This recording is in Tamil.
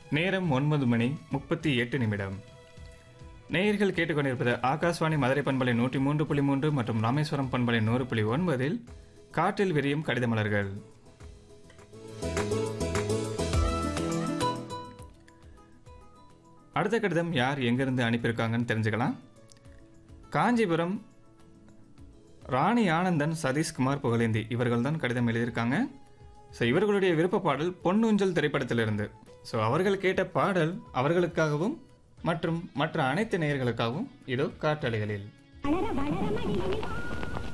நேரம் ஒன்பது மணி முப்பத்தி எட்டு நிமிடம் நேயர்கள் கேட்டுக்கொண்டிருப்பது ஆகாஷ்வாணி மதுரை பண்பலை நூற்றி மூன்று புள்ளி மூன்று மற்றும் ராமேஸ்வரம் பண்பலை நூறு புள்ளி ஒன்பதில் காற்றில் விரியும் கடித மலர்கள் அடுத்த கடிதம் யார் எங்கிருந்து அனுப்பியிருக்காங்கன்னு தெரிஞ்சுக்கலாம் காஞ்சிபுரம் ராணி ஆனந்தன் சதீஷ்குமார் புகழேந்தி இவர்கள் தான் கடிதம் எழுதியிருக்காங்க ஸோ இவர்களுடைய விருப்ப பாடல் பொன்னூஞ்சல் திரைப்படத்திலிருந்து ஸோ அவர்கள் கேட்ட பாடல் அவர்களுக்காகவும் மற்றும் மற்ற அனைத்து நேயர்களுக்காகவும் இதோ காற்றலைகளில் வளர வளர